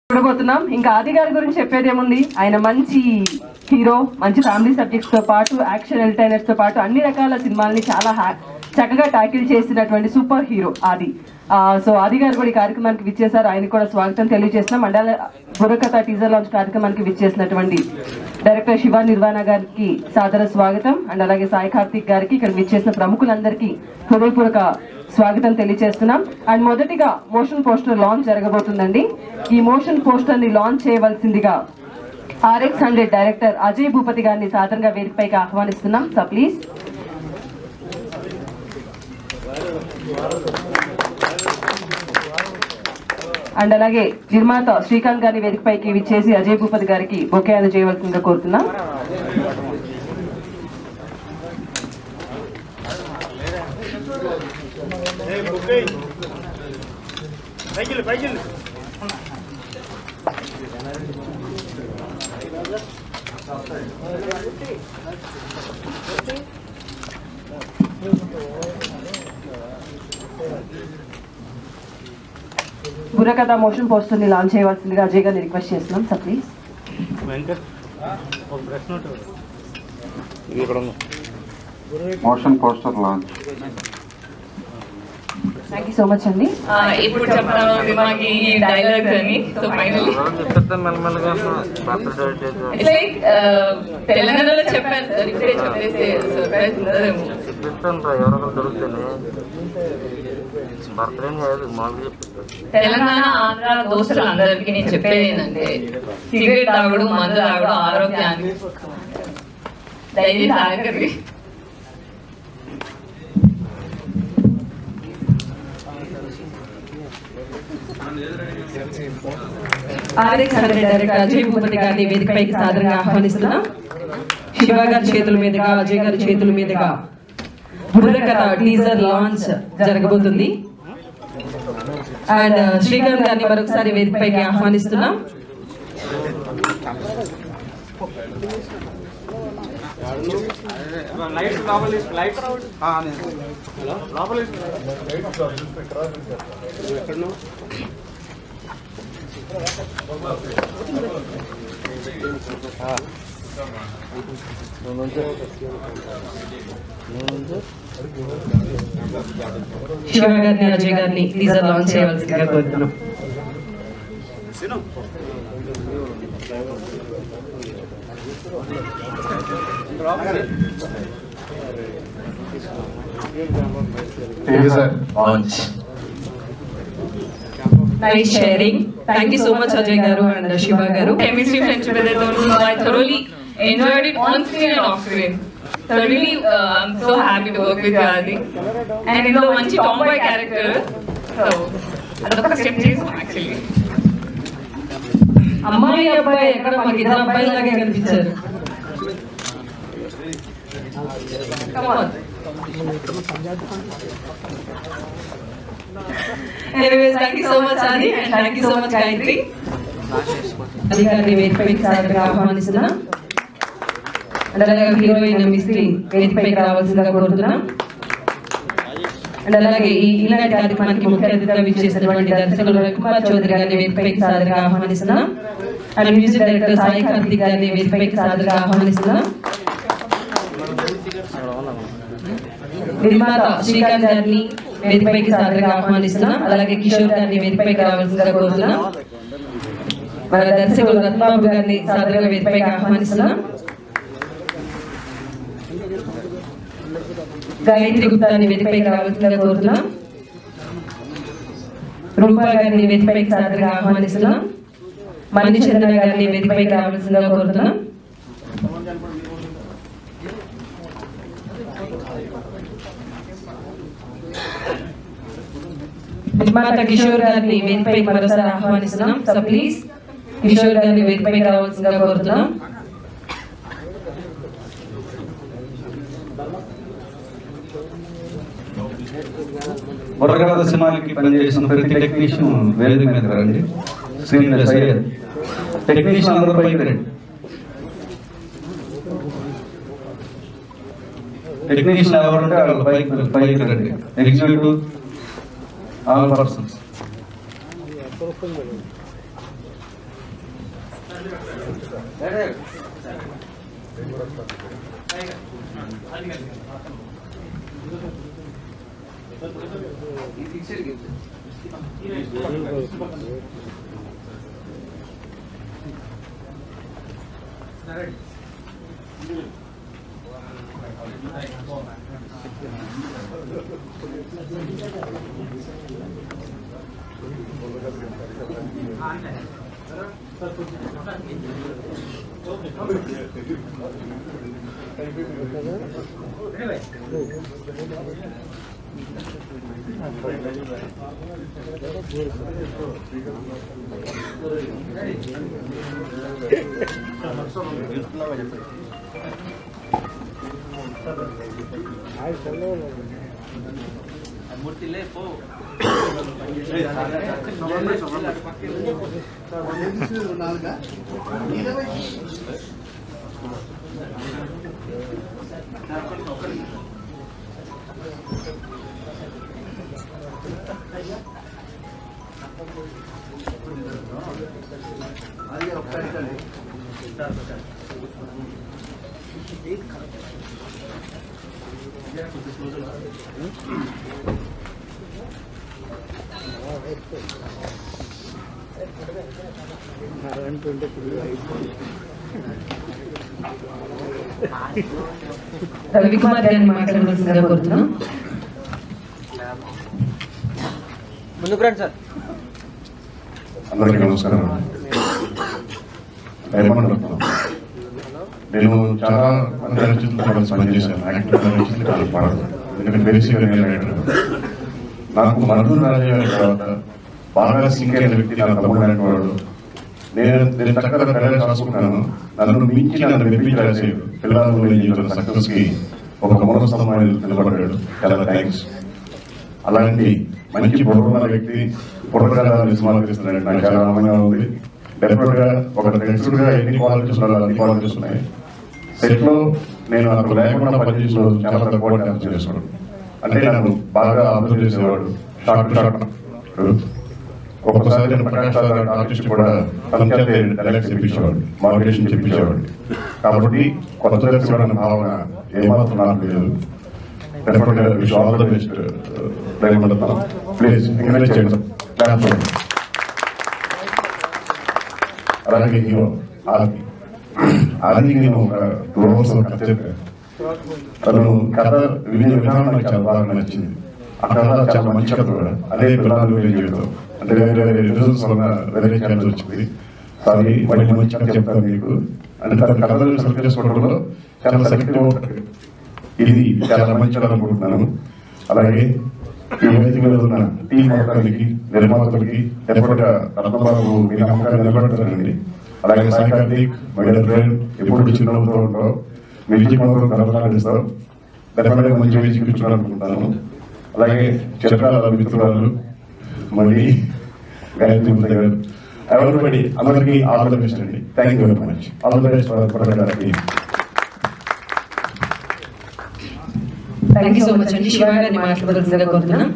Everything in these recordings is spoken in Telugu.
చూడబోతున్నాం ఇంకా ఆది గారి గురించి చెప్పేది ఏముంది ఆయన మంచి హీరో మంచి ఫ్యామిలీ సబ్జెక్ట్స్ తో పాటు యాక్షన్ ఎంటర్టైనర్స్ తో పాటు అన్ని రకాల సినిమాల్ని చాలా హ్యా- చక్కగా ట్యాకిల్ చేసినటువంటి సూపర్ హీరో ఆది ఆ, సో ఆది గారు కూడా ఈ కార్యక్రమానికి విచ్చేశారు ఆయనకు కూడా స్వాగతం తెలియజేస్తున్నాం మండల బుర్రకథ టీజర్ లాంచ్ కార్యక్రమానికి విచ్చేసినటువంటి డైరెక్టర్ శివ నిర్వాణ గారికి సాదర స్వాగతం అండ్ అలాగే సాయి కార్తిక్ గారికి ఇక్కడ విచ్చేసిన ప్రముఖులందరికీ హృదయపూర్వక స్వాగతం తెలియజేస్తున్నాం అండ్ మొదటిగా మోషన్ పోస్టర్ లాంచ్ జరగబోతుందండి ఈ మోషన్ పోస్టర్ ని లాంచ్ చేయవలసిందిగా RX hundred director Ajay Bhupathi గారిని సాధారణంగా వేదికపైకి ఆహ్వానిస్తున్నాం సో ప్లీజ్ అండ్ అలాగే నిర్మాత శ్రీకాంత్ గారిని వేదికపైకి విచ్చేసి అజయ్ భూపతి గారికి బొకే అందజేయవలసిందిగా కోరుతున్నాం పైకి పైకి బుర్రకథ మోషన్ పోస్టర్ ని లాంచ్ చేయవలసిందిగా అజయ్ గారిని రిక్వెస్ట్ చేస్తున్నాం సార్ ప్లీజ్ వెంకట్ ఒక ప్రశ్న ఉంటుంది motion poster launch thank you so much అండి ఆ, ఇప్పుడు చెప్తాను సినిమాకి ఈ డైలాగ్స్ అని సో ఫైనల్లీ మెల్లమెల్లగా బర్త్డే ఇట్స్ లైక్ తెలంగాణలో చెప్పాను సార్ ఇప్పుడే చెప్పేసి సర్ప్రైజ్ ఉండదేమో చెప్తాను ఎవరో దొరుకుతానే బర్త్డే కాదు మామూలుగా చెప్తాను తెలంగాణ ఆంధ్ర దోస్తులు అందరికీ నేను చెప్పేది ఏంటంటే సిగరెట్ తాగుడు మందు తాగుడు ఆరోగ్యాన్ని డైలీ తాగరి RX hundred director Ajay Bhupathi గారిని వేదికపైకి సాదరంగా ఆహ్వానిస్తున్నాం శివ గారి చేతుల మీదుగా అజయ్ గారి చేతుల మీదుగా బుర్రకథ టీజర్ లాంచ్ జరగబోతుంది అండ్ శ్రీకాంత్ గారిని మరొకసారి వేదికపైకి ఆహ్వానిస్తున్నాం లైట్ లోపల లైట్ లోపల ఎక్కడ శివ గారిని అజయ్ గారిని టీజర్ లాంచ్ చేయవలసిందిగా కోరుతున్నాం launch nice sharing thank you so much Ajay గారు అండ్ శివ గారు chemistry friendship with it. So I thoroughly enjoyed it on screen and off screen. So really, uh, I'm so happy to work with you, Adi. And in the మంచి tomboy character, so అదొక స్టెప్ చేసాం యాక్చువల్లీ అమ్మాయి అబ్బాయి ఎక్కడ మాకు ఇద్దరు అబ్బాయి లాగే కనిపించారు Come on. Anyways, thank you so much, Adi, and thank you so much, Gayatri. అధికారిని వేదికపైకి సాదరంగా ఆహ్వానిస్తున్నాం అండ్ అలాగే హీరోయిన్ మిస్త్రీ వేదికపైకి రావాల్సిందిగా కోరుతున్నాం అండ్ అలాగే ఈ ఇలాంటి కార్యక్రమానికి ముఖ్య అతిథిగా విచ్చేసినటువంటి దర్శకులు రవికుమార్ చౌదరి గారిని వేదికపైకి సాదరంగా ఆహ్వానిస్తున్నాం and music director Sai Karthik గారిని వేదికపైకి సాదరంగా ఆహ్వానిస్తున్నాం నిర్మాత శ్రీకాంత్ గారిని వేదికపైకి సాదరంగా ఆహ్వానిస్తున్నాం అలాగే కిషోర్ గారిని వేదికపైకి రావాల్సిందిగా కోరుతున్నాం మన దర్శకులు రత్నబాబు గారిని సాదరంగా వేదికపైకి ఆహ్వానిస్తున్నాం గాయత్రి గుప్తాని వేదికపైకి రావాల్సిందిగా కోరుతున్నాం రూపా గారిని వేదికపైకి సాదరంగా ఆహ్వానిస్తున్నాం మణి చంద్ర గారిని వేదికపైకి రావాల్సిందిగా కోరుతున్నాం నిర్మాత కిషోర్ గారిని వేదికపైకి మరోసారి ఆహ్వానిస్తున్నాం సో ప్లీజ్ కిషోర్ గారిని వేదికపైకి రావాల్సిందిగా కోరుతున్నాం బుర్రకథ సినిమాలకి పనిచేసిన ప్రతి టెక్నీషియన్ వేదిక మీద రండి స్క్రీన్ మీద సయ్యద్ టెక్నీషియన్ అందరూ పైకి రండి టెక్నీషియన్ ఎవరుంటే వాళ్ళు పైకి పైకి రండి ఎగ్జిక్యూటివ్ ఆల్ పర్సన్స్ రవికుమార్ గారిని మాట్లాడవలసిందిగా కోరుతున్నాం అందరికీ నమస్కారం డైమండ్ రత్నం నేను చాలా మంది రచయితలతో కలిసి పనిచేశాను యాక్టివ్ రచయితలు చాలా పడదు ఎందుకంటే బేసిక్గా నేను రైటర్ నాకు మధుర రాజయ్య గారి తర్వాత బాగా సింక్ అయిన వ్యక్తి నా తమ్ముడు లాంటి వాడు నేను నేను చక్కగా కళ్యాణం రాసుకున్నాను నన్ను మించి నన్ను మెప్పించి రాసేది పిల్లలు సక్సెస్ కి ఒక మూల స్తంభం నిలబడ్డాడు చాలా థ్యాంక్స్ అలాంటి మంచి బుర్రున్న వ్యక్తి బుర్రగా సినిమాలు తీస్తున్నాడు నాకు చాలా ఆనందంగా ఉంది డెఫినెట్ గా ఒక డైరెక్టర్ గా ఎన్ని క్వాలిటీస్ ఉన్నాయో అన్ని క్వాలిటీస్ ఉన్నాయి సెట్ లో నేను అక్కడ లేకుండా పనిచేసిన రోజు చాలా తక్కువ డ్యాన్స్ చేసేవాడు అంటే నన్ను బాగా అబ్జర్వ్ చేసేవాడు షార్ట్ షార్ట్ ఒక్కొక్కసారి నేను ప్రకాష్ రావు గారి ఆర్టిస్ట్ కూడా తన చేత డైరెక్ట్ చెప్పించేవాడు మాడ్యులేషన్ చెప్పించేవాడు కాబట్టి కొత్త వ్యక్తి అనే భావన ఏమాత్రం నాకు లేదు డెఫినెట్ గా wish all the best diamond please encourage చేయండి Clap for him. అలాగే హీరో ఆది ఆది నేను ఒక టూ అవర్స్ కథ చెప్పాను తను కథ వినే విధానం నాకు చాలా బాగా నచ్చింది ఆ కథ చాలా మంచి కథ కూడా అదే పిల్లలు వేరే జీవితం అంటే వేరే వేరే రిజల్ట్స్ వల్ల వేరే ఛానల్స్ వచ్చింది సారీ వాటి మంచి కథ చెప్తాను మీకు అంటే తన కథలు సెలెక్ట్ చేసుకోవడంలో చాలా సెలెక్టివ్ ఉంటుంది ఇది చాలా మంచి అనుకుంటున్నాను అలాగే ఈ వేదిక మీద ఉన్న టీం మొత్తానికి నిర్మాతలకి ఎప్పటిగా రత్నబాబు మీ నమ్మకాన్ని నిలబెడతారండి అలాగే సాయి కార్తీక్ మైడర్ ఫ్రెండ్ ఎప్పుడు చిన్నవుతూ ఉంటావు మీ విజయ్ మాత్రం కలపడాలిస్తావు డెఫినెట్గా మంచి విజయ్ ఇప్పించాలనుకుంటున్నాను అలాగే చిరకాల మిత్రురాలు మళ్ళీ గాయత్రి ముద్ద గారు ఎవరిబడి అందరికీ ఆల్ ద బెస్ట్ అండి thank you very much all the best గారికి థ్యాంక్ యూ సో మచ్ అండి శివ గారిని మాట్లాడవలసిందిగా కోరుతున్నాం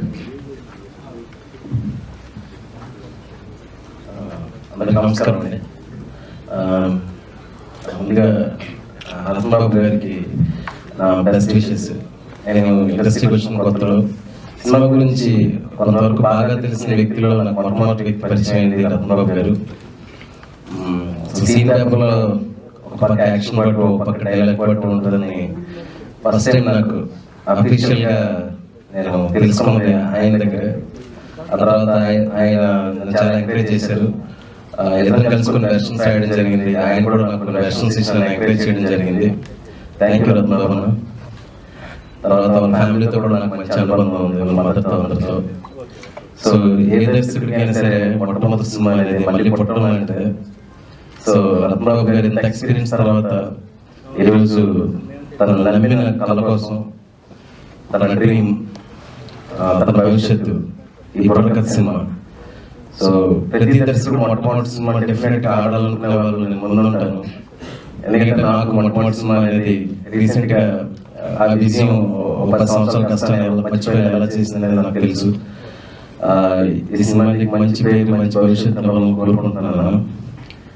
అందరికీ నమస్కారం అండి ఆ, ముందుగా రత్నబాబు గారికి నా బెస్ట్ విషెస్ నేను ఇండస్ట్రీకి వచ్చిన కొత్తలో సినిమా గురించి కొంతవరకు బాగా తెలిసిన వ్యక్తిలో నాకు మొట్టమొదటి వ్యక్తి పరిచయం అయింది రత్నబాబు గారు మ్మ్, సీన్ ర్యాప్లో ఒక పక్క యాక్షన్ పట్టు ఒక పక్క డైలాగ్ పట్టు ఉంటుందని ఫస్ట్ టైం నాకు అఫీషియల్ గా నేను తెలుసుకున్నది ఆయన దగ్గర ఆ తర్వాత ఆయన ఆయన నన్ను చాలా ఎంకరేజ్ చేశారు ఆ, ఇద్దరం కలిసి కొన్ని వెర్షన్స్ రాయడం జరిగింది ఆయన కూడా నాకు కొన్ని వెర్షన్స్ ఇచ్చి నన్ను ఎంకరేజ్ చేయడం జరిగింది థ్యాంక్ యూ రత్నబాబు తర్వాత వాళ్ళ ఫ్యామిలీతో కూడా నాకు మంచి అనుబంధం ఉంది వాళ్ళ మదర్తో అందరితో సో ఏ దర్శకుడికైనా సరే మొట్టమొదటి సినిమా అనేది మళ్ళీ పుట్టడం అంటే సో రత్నబాబు గారి ఇంత ఎక్స్పీరియన్స్ తర్వాత ఈరోజు తను నమ్మిన కళ కోసం తన డ్రీమ్ తన భవిష్యత్తు ఈ బుర్రకథ సినిమా సో ప్రతి దర్శకుడు మొట్టమొదటి సినిమా డెఫినెట్ గా ఆడాలనుకునే వాళ్ళు నేను ముందు ఉంటాను ఎందుకంటే నాకు మొట్టమొదటి సినిమా అనేది రీసెంట్ గా ఆ విజయం ఒక పది సంవత్సరాల కష్టాన్ని ఎలా మర్చిపోయి ఎలా చేసింది అనేది నాకు తెలుసు ఆ, ఈ సినిమాకి మంచి పేరు మంచి భవిష్యత్తు అవ్వాలని కోరుకుంటున్నాను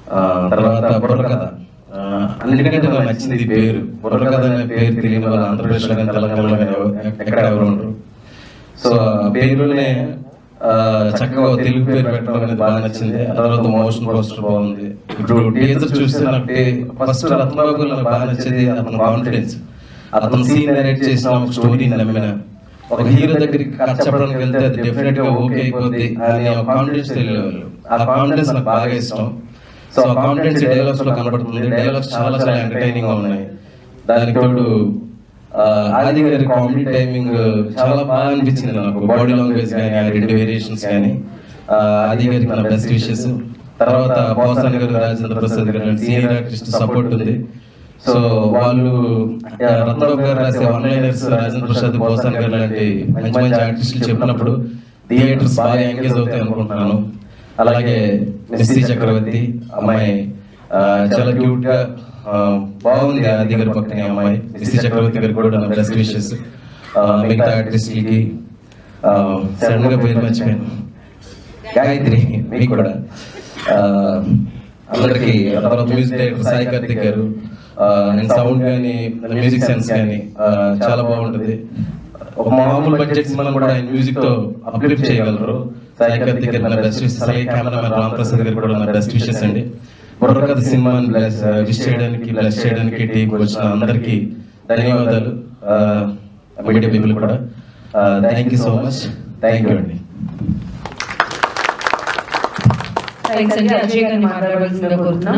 ఆ, తర్వాత బుర్ర కథ ఆ, అన్నిటికంటే నాకు నచ్చింది ఈ పేరు బుర్ర కథ అనే పేరు తెలియని వాళ్ళు ఆంధ్రప్రదేశ్లో కానీ తెలంగాణలో కానీ ఎవ- ఎక్కడ ఎవరు ఉండరు సో ఆ పేరులోనే ఆ, చక్కగా ఒక తెలుగు పేరు పెట్టడం అనేది బాగా నచ్చింది ఆ తర్వాత మోషన్ పోస్టర్ బాగుంది ఇప్పుడు టీచర్ చూస్తే నాకు ఫస్ట్ రత్నబాబు నాకు బాగా నచ్చేది అతని కాన్ఫిడెన్స్ అతను సీన్ డైరెక్ట్ చేసిన ఒక స్టోరీ నమ్మిన ఒక హీరో దగ్గరికి కథ చెప్పడానికి వెళ్తే అది డెఫినెట్ గా ఓకే అయిపోద్ది అని ఒక కాన్ఫిడెన్స్ తెలియవాలి ఆ కాన్ఫిడెన్స్ నాకు బాగా ఇష్టం సో ఆ కాన్ఫిడెన్స్ డైలాగ్స్ లో కనబడుతుంది డైలాగ్స్ చాలా చాలా ఎంటర్టైనింగ్ గా ఉన్నాయి దానికి తోడు ఆ, ఆది గారి కామెడీ టైమింగ్ చాలా బాగా అనిపించింది నాకు బాడీ లాంగ్వేజ్ కానీ ఆ రెండు వేరియేషన్స్ కానీ ఆ, ఆది గారికి నా బెస్ట్ విషెస్ తర్వాత పోసాని గారు రాజేంద్ర ప్రసాద్ గారు సీనియర్ ఆర్టిస్ట్ సపోర్ట్ ఉంది సో వాళ్ళు ఆ, రత్నబాబు గారు రాసే వన్ లైనర్స్ రాజేంద్ర ప్రసాద్ పోసాని గారు లాంటి మంచి మంచి ఆర్టిస్టులు చెప్పినప్పుడు థియేటర్స్ బాగా ఎంగేజ్ అవుతాయి అనుకుంటున్నాను అలాగే మెస్సీ చక్రవర్తి అమ్మాయి ఆ, చాలా క్యూట్ గా ఆ, బాగుంది ఆది గారి పక్కనే అమ్మాయి మెస్సీ చక్రవర్తి గారికి కూడా నా బెస్ట్ విషెస్ మిగతా ఆర్టిస్టులకి సడన్ గా పేరు మర్చిపోయాను గాయత్రి మీకు కూడా ఆ, అందరికి ఆ తర్వాత మ్యూజిక్ డైరెక్టర్ సాయి కార్తిక్ గారు ఆ, నేను సౌండ్ కానీ మ్యూజిక్ సెన్స్ కానీ ఆ, చాలా బాగుంటుంది ఒక మామూలు బడ్జెట్ సినిమా కూడా ఆయన మ్యూజిక్ తో అప్లిఫ్ట్ చేయగలరు సాయి కార్తిక్ గారు నా బెస్ట్ విషెస్ అలాగే కెమెరామెన్ రామ్ ప్రసాద్ గారు కూడా నా బెస్ట్ విషెస్ అండి బుర్రకథ సినిమాని బ్లెస్ విష్ చేయడానికి బ్లెస్ చేయడానికి టీంకి వచ్చిన అందరికీ ధన్యవాదాలు మీడియా పీపుల్ కూడా thank you so much thank you అండి థ్యాంక్స్ అండి అజయ్ గారిని మాట్లాడవలసిందిగా కోరుతున్నాం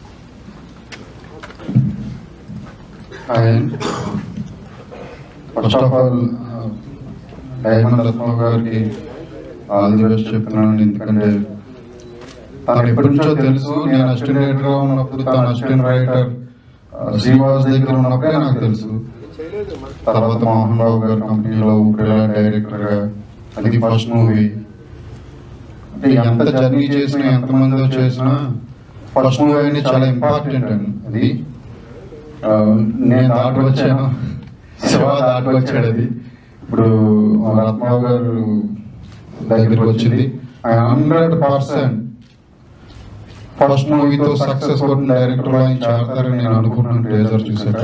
hi first of all diamond Ratna గారికి ఆల్ ది బెస్ట్ చెప్తున్నాను ఎందుకంటే తనకు ఎప్పటి నుంచో తెలుసు నేను అసిస్టెంట్ రైటర్ గా ఉన్నప్పుడు తన అసిస్టెంట్ రైటర్ శ్రీనివాస్ దగ్గర ఉన్నప్పుడే నాకు తెలుసు తర్వాత మోహన్ బాబు గారి కంపెనీలో పిల్లల డైరెక్టర్ గా అది ఫస్ట్ మూవీ అంటే ఎంత జర్నీ చేసినా ఎంత మంది చేసినా ఫస్ట్ మూవీ అనేది చాలా ఇంపార్టెంట్ అండి అది ఆ, నేను దాటి వచ్చాను శివ దాటి వచ్చాడు అది ఇప్పుడు రత్మారావు గారు దగ్గరికి వచ్చింది ఆయన హండ్రెడ్ పర్సెంట్ ఫస్ట్ మూవీతో సక్సెస్ కొట్టిన డైరెక్టర్ ఆయన చేరతారని నేను అనుకుంటున్నాను ట్రేజర్ చూసాక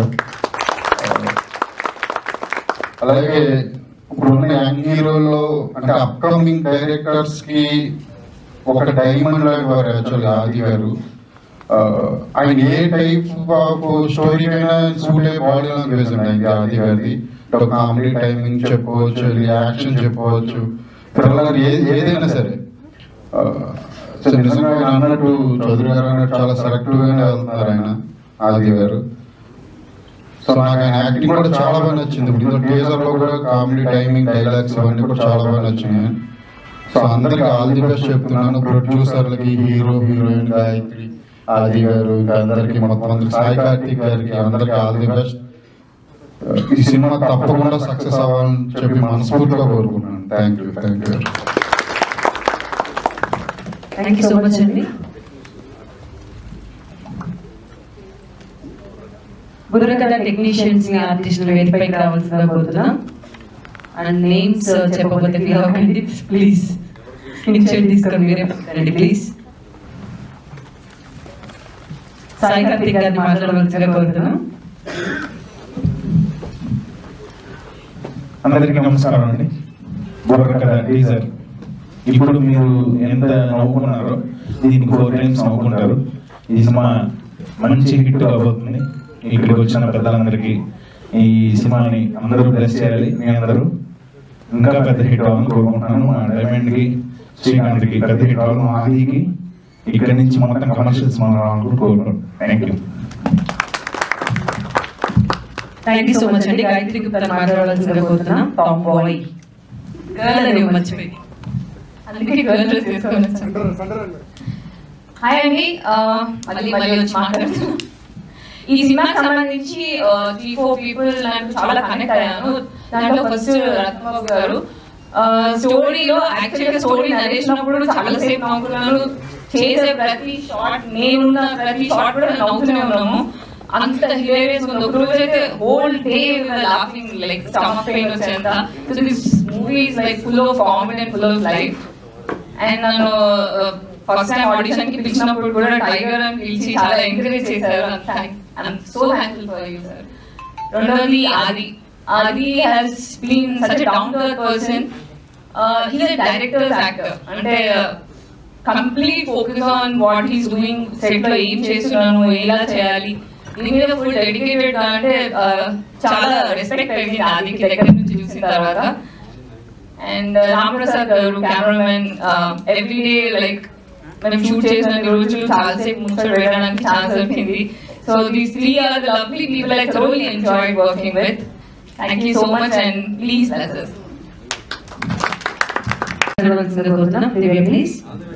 అలాగే ఇప్పుడున్న యంగ్ హీరోల్లో అంటే అప్కమింగ్ డైరెక్టర్స్ కి ఒక డైమండ్ లాంటి వారు యాక్చువల్గా ఆది గారు ఆ, ఆయన ఏ టైప్ ఆఫ్ స్టోరీ అయినా సూట్ అయ్యే బాడీ లాంగ్వేజ్ అండి ఆయనది ఆది గారిది కామెడీ టైమింగ్ చెప్పుకోవచ్చు యాక్షన్ చెప్పుకోవచ్చు థ్రిల్లర్ ఏదైనా సరే ఆ, సో నిజంగా ఆయన అన్నట్టు చౌదరి గారు అన్నట్టు చాలా సెలెక్టివ్ గానే వెళ్తున్నారు ఆయన ఆది గారు సో నాకు ఆయన యాక్టింగ్ కూడా చాలా బాగా నచ్చింది ఇప్పుడు టీజర్ లో కూడా కామెడీ టైమింగ్ డైలాగ్స్ అవన్నీ కూడా చాలా బాగా నచ్చినాయి సో అందరికి ఆల్ ది బెస్ట్ చెప్తున్నాను ప్రొడ్యూసర్లకి హీరో హీరోయిన్ గాయత్రి ఆది గారు ఇంకా అందరికి మొత్తం అందరికి సాయి కార్తిక్ గారికి అందరికి ఆల్ ది బెస్ట్ ఈ సినిమా తప్పకుండా సక్సెస్ అవ్వాలని చెప్పి మనస్ఫూర్తిగా కోరుకుంటున్నాను thank you thank you thank you so much అండి బుర్రకథ టెక్నీషియన్స్ ని ఆర్టిస్టులు వేదికపైకి రావాల్సిందిగా కోరుతున్నాం అండ్ నేమ్స్ చెప్పబోతే ఫీల్ అవ్వకండి ప్లీజ్ ఇనిషియేట్ తీసుకొని మీరే రండి ప్లీజ్ సాయి కార్తిక్ గారిని మాట్లాడవలసిందిగా కోరుతున్నాం అందరికీ నమస్కారం అండి బుర్రకథ టీజర్ ఇప్పుడు మీరు ఎంత నవ్వుకున్నారో దీనికి ఫోర్ టైమ్స్ నవ్వుకుంటారు ఈ సినిమా మంచి హిట్ అవబోతుంది ఇక్కడికి వచ్చిన పెద్దలందరికీ ఈ సినిమాని అందరూ బ్లెస్ చేయాలి మీ అందరూ ఇంకా పెద్ద హిట్ అవ్వాలని కోరుకుంటున్నాను మా డైమండ్ కి శ్రీకాంత్ కి పెద్ద హిట్ అవ్వాలి మా ఆదికి ఇక్కడి నుంచి మొత్తం కమర్షియల్ సినిమా రావాలని కోరుకుంటున్నాను thank you thank you so much అండి గాయత్రి గుప్తా మాట్లాడవలసిందిగా కోరుతున్నాం టామ్ బాయ్ గర్ల్ అని మర్చిపోయి అందుకే గర్ల్ డ్రెస్ వేసుకొని వచ్చాను హాయ్ అండి ఆ, మళ్ళీ మళ్ళీ వచ్చి మాట్లాడుతున్నాను ఈ సినిమాకి సంబంధించి త్రీ ఫోర్ పీపుల్ నాకు చాలా కనెక్ట్ అయ్యాను దాంట్లో ఫస్ట్ రత్నబాబు గారు స్టోరీలో యాక్చువల్గా స్టోరీ నరేసినప్పుడు చాలా సేపు నవ్వుకున్నాను చేసే ప్రతి షార్ట్ నేనున్న ప్రతి షార్ట్ కూడా నవ్వుతూనే ఉన్నాము అంత హిలేరియస్ ఉంది ఒక రోజు అయితే whole day laughing like stomach pain వచ్చేంత so this movie is like full of comedy and full of life and నన్ను ఫస్ట్ టైం ఆడిషన్ కి పిలిచినప్పుడు కూడా టైగర్ అని పిలిచి చాలా ఎంకరేజ్ చేశారు I'm so thankful for you sir రెండోది Aadi Aadi has been such down to earth person he's director's actor అంటే complete focus on what he's doing set లో ఏం చేస్తున్నాను ఎలా చేయాలి దీని మీద ఫుల్ డెడికేటెడ్ అంటే uh, చాలా రెస్పెక్ట్ అయింది ఆదికి దగ్గర నుంచి చూసిన తర్వాత అండ్ రామ్ ప్రసాద్ గారు కెమెరామెన్ ఎవ్రీ డే లైక్ మనం షూట్ చేసిన రోజులు చాలాసేపు ముచ్చట పెట్టడానికి ఛాన్స్ దొరికింది so these three are the lovely people I thoroughly enjoy working with thank you so much and please bless us. Please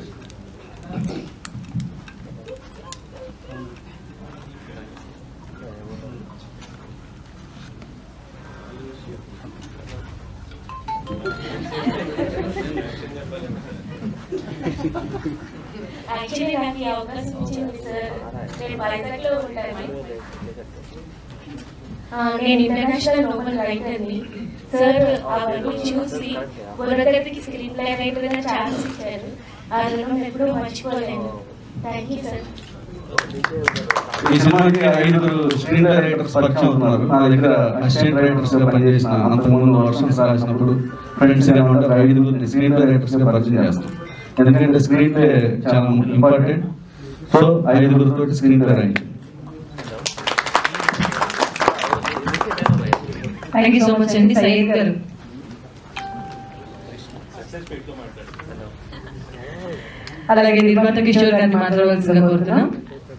actually నాకు ఈ అవకాశం ఇచ్చింది సార్ నేను వైజాగ్లో ఉంటాను ఆ, నేను ఇంటర్నేషనల్ నోబెల్ రైటర్ని సార్ అవన్నీ చూసి బుర్రగతికి స్క్రీన్ ప్లే రైటర్గా ఛాన్స్ ఇచ్చారు ఆ రుణం ఎప్పుడూ మర్చిపోలేను థ్యాంక్ యూ సార్ ఈ సినిమాకి ఐదుగురు స్క్రీన్ డైరెక్టర్స్ పరిచయం అవుతున్నారు నా దగ్గర అసిస్టెంట్ డైరెక్టర్స్ గా పనిచేసిన అంతకుముందు వర్షన్స్ రాసినప్పుడు ఫ్రెండ్స్ ఏమంటారు ఐదుగురు స్క్రీన్ డైరెక్టర్స్ గా పరిచయం చేస్తాం ఎందుకంటే స్క్రీన్ ప్లే చాలా ఇంపార్టెంట్ సో ఐదుగురితో స్క్రీన్ ప్లే రాయించాం థ్యాంక్ యూ సో మచ్ అండి సయ్యద్ గారు అలాగే నిర్మాత కిషోర్ గారిని మాట్లాడవలసిందిగా కోరుతున్నాం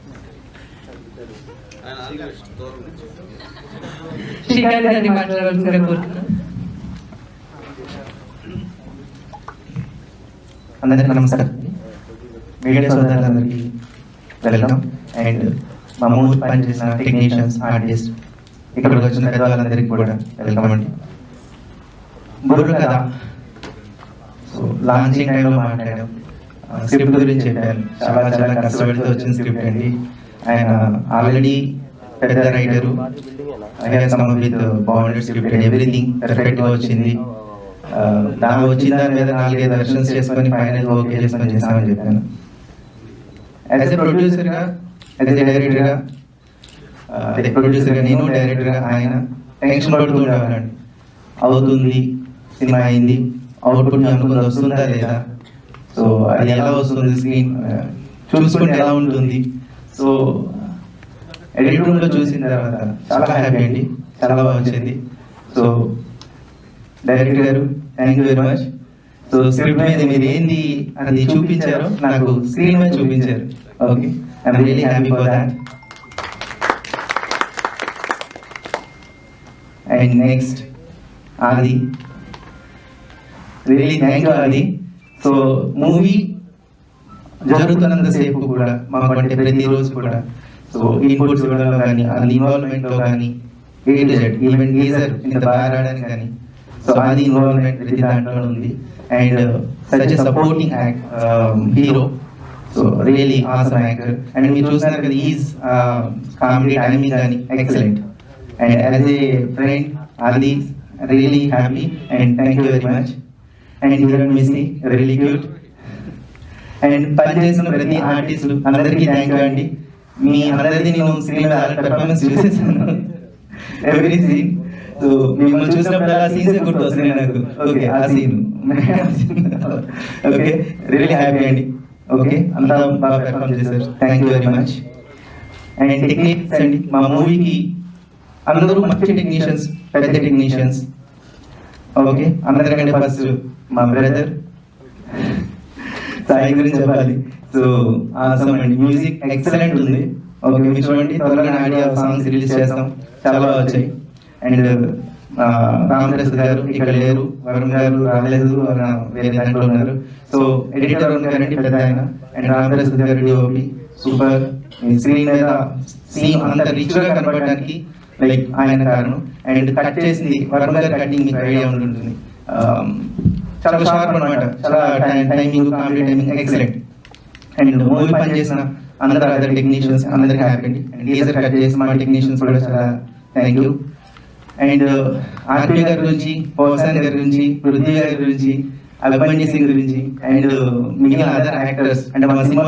శ్రీకాంత్ గారిని మాట్లాడవలసిందిగా కోరుతున్నాం అందరికీ నమస్కారం మీడియా సోదరులందరికీ వెల్కమ్ అండ్ మా మూవీ పనిచేసిన టెక్నీషియన్స్ ఆర్టిస్ట్ ఇక్కడికి వచ్చిన పెద్దవాళ్ళందరికీ కూడా వెల్కమ్ అండి బుర్రు కదా సో లాంచింగ్ టైంలో మాట్లాడాం స్క్రిప్ట్ గురించి చెప్పాను చాలా చాలా కష్టపడితే వచ్చిన స్క్రిప్ట్ అండి ఆయన ఆల్రెడీ పెద్ద writer some with bounded script everything perfect గా వచ్చింది ఆ, దాని వచ్చిన దాని మీద నాలుగైదు వెర్షన్స్ చేసుకొని ఫైనల్ ఓకే చేసుకొని చేస్తామని చెప్పాను యాజ్ ఎ ప్రొడ్యూసర్ గా యాజ్ ఎ డైరెక్టర్ గా అదే ప్రొడ్యూసర్ గా నేను డైరెక్టర్ గా ఆయన టెన్షన్ పడుతూ ఉండేవాళ్ళండి అవుతుంది సినిమా అయింది అవుట్పుట్ అనుకుంది వస్తుందా లేదా సో అది ఎలా వస్తుంది స్క్రీన్ చూసుకుంటే ఎలా ఉంటుంది సో ఎడిట్ రూమ్ లో చూసిన తర్వాత చాలా హ్యాపీ అండి చాలా బాగా వచ్చింది సో డైరెక్టర్ గారు thank you very much so script మీద మీరు ఏంది అది చూపించారో నాకు స్క్రీన్ మీద చూపించారు okay I'm really happy for that and next Aadi really thank you Aadi so movie జరుగుతున్నంతసేపు కూడా మాకు అంటే ప్రతిరోజు కూడా సో ఇన్పుట్స్ ఇవ్వడంలో కానీ అది ఇన్వాల్వ్మెంట్ లో కానీ A to Z even teaser ఇంత బాగా రావడానికి కానీ సో అది ఇన్వాల్వ్మెంట్ ప్రతి దాంట్లో ఉంది and such supporting act hero so really awesome actor and మీరు చూసినారు కదా ఈజ్ కామెడీ టైమింగ్ కానీ excellent and as a friend అది really happy and thank you very much and heroine Mishti really cute and పనిచేసిన ప్రతి ఆర్టిస్టులు అందరికీ థ్యాంక్ యూ అండి మీ అందరిది నేను స్క్రీన్ మీద పెర్ఫార్మెన్స్ చూసేసాను ఎవ్రీ సీన్ సో మిమ్మల్ని చూసినప్పుడు ఆ సీన్స్ గుర్తు వస్తున్నాయి నాకు ఓకే ఆ సీన్ ఓకే రియలీ హ్యాపీ అండి ఓకే అంతా బాగా పెర్ఫార్మ్ చేశారు thank you very much and technicians అండి మా మూవీకి అందరూ మంచి టెక్నీషియన్స్ పెద్ద టెక్నీషియన్స్ ఓకే అందరికంటే ఫస్ట్ మా బ్రదర్ సాయి గురించి చెప్పాలి సో ఆసమ్ అండి మ్యూజిక్ ఎక్సలెంట్ ఉంది ఓకే మీరు చూడండి త్వరగా ఆడియో సాంగ్స్ రిలీజ్ చేస్తాం చాలా బాగా వచ్చాయి అండ్ రామదాస్ గారు ఇక్కడ లేరు వరుణ్ గారు రాలేదు ఆయన వేరే దాంట్లో ఉన్నారు సో ఎడిటర్ వరుణ్ గారు అండి పెద్ద ఆయన అండ్ రామదాస్ గారు డిఓపి సూపర్ స్క్రీన్ మీద సీన్ అంత రిచ్ గా కనబడడానికి లైక్ ఆయన కారణం అండ్ కట్ చేసింది వరుణ్ గారు కటింగ్ మీకు ఐడియా ఉంటుంది Um, చాలా షార్ప్ అనమాట చాలా timing comedy timing excellent and movie పని చేసిన అందరు అదర్ టెక్నీషియన్స్ అందరికి హ్యాపీ అండి అండ్ టీజర్ కట్ చేసిన మా టెక్నీషియన్స్ కూడా చాలా థ్యాంక్ యూ అండ్ ఆర్పీ గారి గురించి పవసాన్ గారి గురించి పృథ్వీ గారి గురించి అభిమన్యు సింగ్ గురించి అండ్ మిగిలిన అదర్ యాక్టర్స్ అంటే మన సినిమా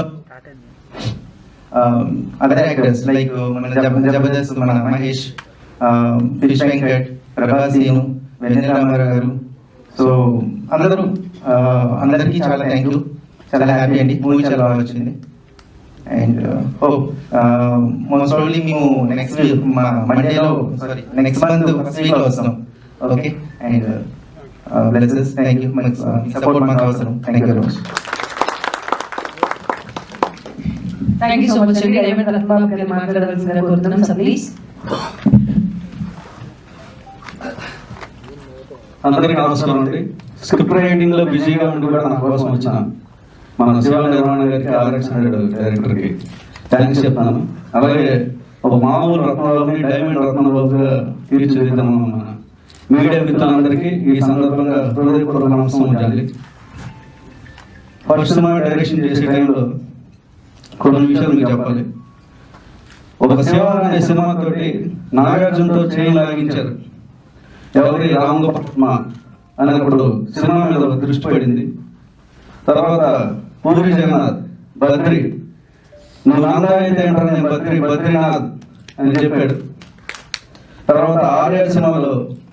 అదర్ యాక్టర్స్ లైక్ మన జబ- జబర్దస్త్ మన మహేష్ ఫిష్ వెంకట్ ప్రభాసీను వెన్నెల రామారావు గారు సో అందరూ ఆ, అందరికీ చాలా థ్యాంక్ యూ చాలా హ్యాపీ అండి మూవీ చాలా బాగా వచ్చింది అండ్ ఓ మోస్ట్ ప్రాబ్లీ మేము నెక్స్ట్ మా మండేలో సారీ నెక్స్ట్ మంత్ ఫస్ట్ వీక్లో వస్తాం okay and blesses thank you మనకు సపోర్ట్ మాకు అవసరం thank you very much thank you so much అండి డైమండ్ రత్నబాబు గారిని మాట్లాడవలసిందిగా కోరుతున్నాం సార్ ప్లీజ్ అందరికీ నమస్కారం అండి స్క్రిప్ట్ రైటింగ్ లో బిజీగా ఉండి కూడా నా కోసం వచ్చిన మన శివ నిర్మాణ గారికి ఆర్ఎక్స్ డైరెక్టర్ కి థ్యాంక్స్ చెప్తాను అలాగే ఒక మామూలు రత్నబాబుని డైమండ్ రత్నబాబుగా తీర్చిదిద్దాము మన మీడియా మిత్రులందరికీ ఈ సందర్భంగా హృదయపూర్వక నమస్కారం ఉంచాలి ఫస్ట్ సినిమా డైరెక్షన్ చేసే టైంలో కొన్ని విషయాలు మీకు చెప్పాలి ఒక శివ అనే సినిమాతోటి నాగార్జునతో చేయి లాగించారు ఎవరి రామ్ పద్మ అనేప్పుడు సినిమా మీద ఒక దృష్టి పడింది తర్వాత పూరి జగన్నాథ్ బద్రి నువ్వు నాందా అయితే ఏంటో నేను బద్రి బద్రీనాథ్ అని చెప్పాడు తర్వాత ఆర్య సినిమాలో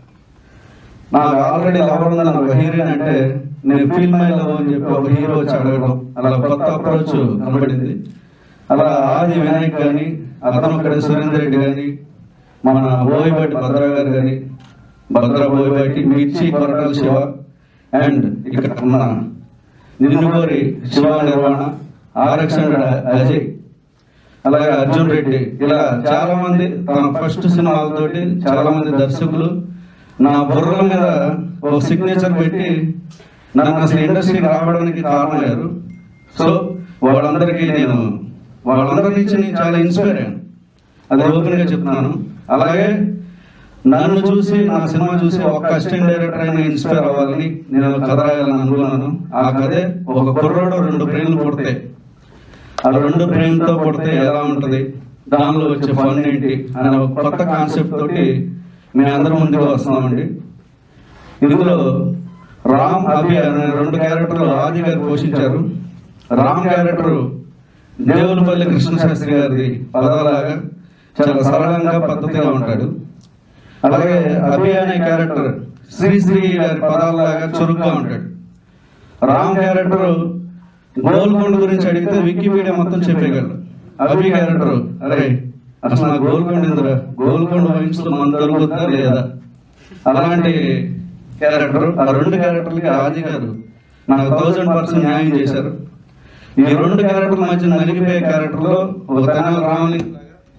నాకు ఆల్రెడీ లవర్ ఉంది నాకు హీరోయిన్ అంటే నేను ఫీల్ మై లవ్ అని చెప్పి ఒక హీరో వచ్చి అడగడం అలా కొత్త అప్రోచ్ కనబడింది అలా ఆది వినాయక్ కానీ అతను ఇక్కడ సురేందర్ రెడ్డి కానీ మన బోయబట్టి భద్ర గారు కానీ భద్ర బోయబట్టి మిర్చి కొరటాల శివ అండ్ ఇక్కడ ఉన్న నిన్నుగోరి శివ నిర్వహణ ఆర్ఎక్స్ హండ్రెడ్ అజయ్ అలాగే అర్జున్ రెడ్డి ఇలా చాలా మంది తన ఫస్ట్ సినిమాలతోటి చాలా మంది దర్శకులు నా బుర్రల మీద ఒక సిగ్నేచర్ పెట్టి నన్ను అసలు ఇండస్ట్రీకి రావడానికి కారణమయ్యారు సో వాళ్ళందరికీ నేను వాళ్ళందరి నుంచి నేను చాలా ఇన్స్పైర్ అయ్యాను అది ఓపెన్ గా చెప్తున్నాను అలాగే నన్ను చూసి నా సినిమా చూసి ఒక అసిస్టెంట్ డైరెక్టర్ అయినా ఇన్స్పైర్ అవ్వాలని నేను ఒక కథ రాయాలని అనుకున్నాను ఆ కథే ఒక కుర్రోడు రెండు ప్రేమలు పుడతాయి ఆ రెండు ప్రేమతో పుడితే ఎలా ఉంటది దానిలో వచ్చే ఫన్ ఏంటి అనే ఒక కొత్త కాన్సెప్ట్ తోటి మేము అందరం ముందుకు వస్తున్నామండి ఇందులో రామ్ అభి అనే రెండు క్యారెక్టర్లు ఆది గారు పోషించారు రామ్ క్యారెక్టర్ దేవులపల్లి కృష్ణశాస్త్రి గారి పదాలాగా చాలా సరళంగా పద్ధతిగా ఉంటాడు అలాగే అభి అనే క్యారెక్టర్ శ్రీశ్రీ గారి పదాలాగా చురుగ్గా ఉంటాడు రామ్ క్యారెక్టర్ గోల్కొండ గురించి అడిగితే వికీపీడియా మొత్తం చెప్పేయగలడు అభి క్యారెక్టర్ అరే అసలు నా గోల్కొండ ఎందురా గోల్కొండ వైన్స్ లో మన దొరుకుతుందా లేదా అలాంటి క్యారెక్టర్ ఆ రెండు క్యారెక్టర్లకి ఆది గారు నాకు థౌజండ్ పర్సెంట్ న్యాయం చేశారు ఈ రెండు క్యారెక్టర్ల మధ్య నలిగిపోయే క్యారెక్టర్ లో ఒక తెనాలి రామలింగ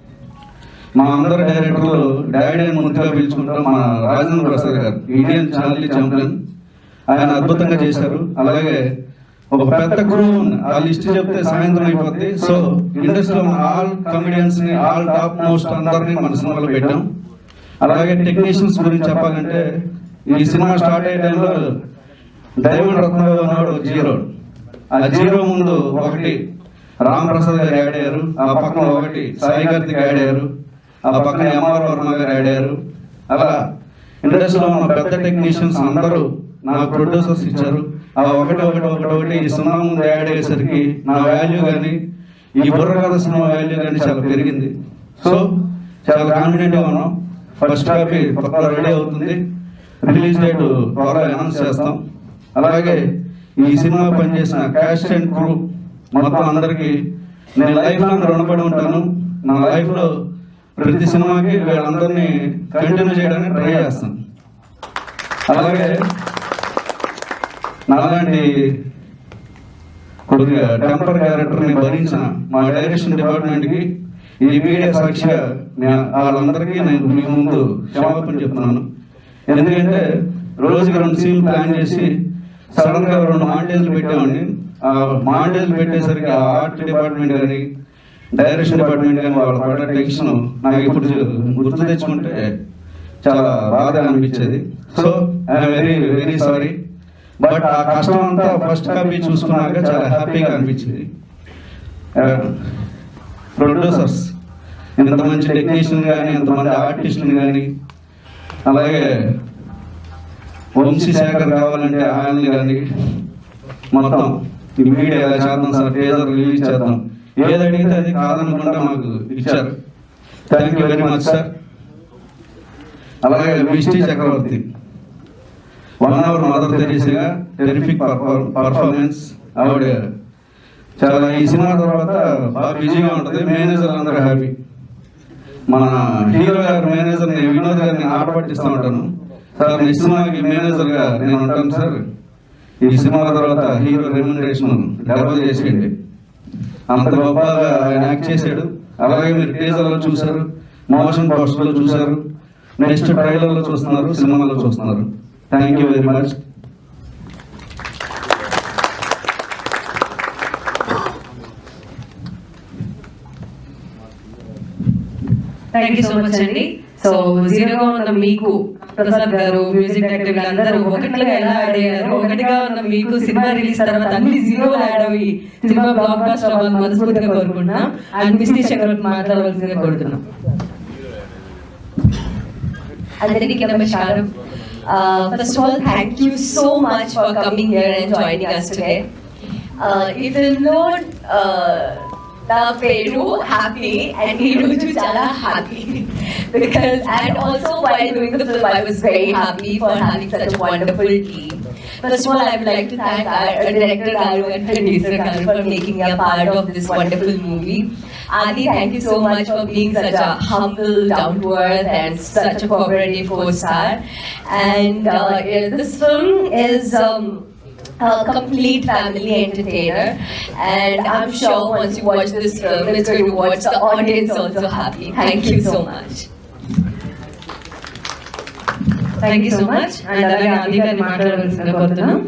మా అందరు డైరెక్టర్లు డాడీ అని ముందుగా పిలుచుకుంటాం మన రాజేంద్ర ప్రసాద్ గారు ఇండియన్ ఛానల్ ఛాంపియన్ ఆయన అద్భుతంగా చేశారు అలాగే ఒక పెద్ద క్రూ ఆ లిస్ట్ చెప్తే సాయంత్రం అయిపోద్ది సో ఇండస్ట్రీలో మన ఆల్ కమెడియన్స్ ని ఆల్ టాప్ మోస్ట్ అందరినీ మన సినిమాలో పెట్టాం అలాగే టెక్నీషియన్స్ గురించి చెప్పాలంటే ఈ సినిమా స్టార్ట్ అయ్యే టైంలో డైమండ్ రత్నబాబు అన్నాడు ఒక జీరో ఆ జీరో ముందు ఒకటి రామ్ ప్రసాద్ గారు యాడ్ అయ్యారు ఆ పక్కన ఒకటి సాయి కార్తిక్ యాడ్ అయ్యారు ఆ పక్కన ఎంఆర్ వర్మ గారు యాడ్ అయ్యారు అలా ఇండస్ట్రీలో ఉన్న పెద్ద టెక్నీషియన్స్ అందరూ నాకు ప్రొడ్యూసర్స్ ఇచ్చారు ఆ ఒకటి ఒకటి ఒకటి ఒకటి ఈ సినిమా ముందు యాడ్ అయ్యేసరికి నా వాల్యూ కానీ ఈ బుర్ర కథ సినిమా వాల్యూ కానీ చాలా పెరిగింది సో చాలా కాన్ఫిడెంట్ గా ఉన్నాం ఫస్ట్ కాపీ త్వరలో రెడీ అవుతుంది రిలీజ్ డేట్ త్వరలో అనౌన్స్ చేస్తాం అలాగే ఈ సినిమా పనిచేసిన క్యాస్ట్ అండ్ క్రూ మొత్తం అందరికి నేను లైఫ్ లాంగ్ రుణపడి ఉంటాను నా లైఫ్ లో ప్రతి సినిమాకి వీళ్ళందరినీ కంటిన్యూ చేయడానికి ట్రై చేస్తాను అలాగే నాలాంటి కొద్దిగా టెంపర్ క్యారెక్టర్ ని భరించిన మా డైరెక్షన్ డిపార్ట్మెంట్ కి ఈ మీడియా సాక్షిగా నే- వాళ్ళందరికీ నేను మీ ముందు క్షమాపణ చెప్తున్నాను ఎందుకంటే రోజుకి రెండు సీన్లు ప్లాన్ చేసి సడన్ గా రెండు మాంటేజ్లు పెట్టామండి ఆ మాంటేజ్లు పెట్టేసరికి ఆ ఆర్ట్ డిపార్ట్మెంట్ కానీ డైరెక్షన్ డిపార్ట్మెంట్ కానీ వాళ్ళ పడ్డ టెన్షన్ నాకు ఇప్పుడు గుర్తు తెచ్చుకుంటే చాలా బాధ అనిపించేది so I'm very very sorry but ఆ కష్టం అంతా ఫస్ట్ కాపీ చూసుకున్నాక చాలా హ్యాపీగా అనిపించింది ప్రొడ్యూసర్స్ ఇంత మంచి టెక్నీషియన్ కానీ ఇంతమంది ఆర్టిస్టులు కానీ అలాగే వంశీ శేఖర్ కావాలంటే ఆయన్ని కానీ మొత్తం ఈ మీడియా ఎలా చేద్దాం సార్ టేజర్ రిలీజ్ చేద్దాం ఏది అడిగితే అది కాదనకుండా మాకు ఇచ్చారు thank you very much sir అలాగే Mishti Chakraborty one our mother తెరీసగా టెరిఫిక్ పర్ఫార్మెన్స్ ఆవిడ చాలా ఈ సినిమా తర్వాత బాగా బిజీగా ఉంటుంది మేనేజర్ అందరూ హ్యాపీ మన హీరో గారు మేనేజర్ ని వినోద్ గారిని ఆట పట్టిస్తూ ఉంటాను సార్ నెక్స్ట్ సినిమాకి మేనేజర్ గా నేను ఉంటాను సార్ ఈ సినిమా తర్వాత హీరో రెమ్యునరేషన్ డబల్ చేసేయండి అంత గొప్పగా ఆయన యాక్ట్ చేశాడు అలాగే మీరు టీజర్ లో చూశారు మోషన్ పోస్టర్ లో చూశారు నెక్స్ట్ ట్రైలర్ లో చూస్తున్నారు సినిమాలో చూస్తున్నారు thank you very much thank you so much అండి సో జీరోగా ఉన్న మీకు ప్రసాద్ గారు మ్యూజిక్ డైరెక్టర్ గారు అందరూ ఒకటిగా ఎలా యాడ్ అయ్యారు ఒకటిగా ఉన్న మీకు సినిమా రిలీజ్ తర్వాత అన్ని జీరో యాడ్ అవి సినిమా బ్లాక్ బాస్టర్ అవ్వాలని మనస్ఫూర్తిగా కోరుకుంటున్నాం అండ్ మిస్టీ చక్రవర్తి మాట్లాడవలసిందిగా కోరుతున్నాం అందరికీ నమస్కారం Uh, first of all, thank you so much for coming here and joining us today. Uh, it will not uh, the Peru happy and Hiroju Chala happy because and also while doing the film I was very happy for having such a wonderful team. First of all, I would like to thank our uh, director Garu and producer Garu for making me a part of this wonderful movie. Adi, thank you so much for being such a humble, down to earth, and such a cooperative co-star. And uh, yeah, this film is. Um, a complete family entertainer and I'm sure once you watch this film it's going to watch the audience also happy. Thank you so much. Thank you so much and అలాగే ఆది గారిని మాట్లాడవలసిందిగా కోరుతున్నాం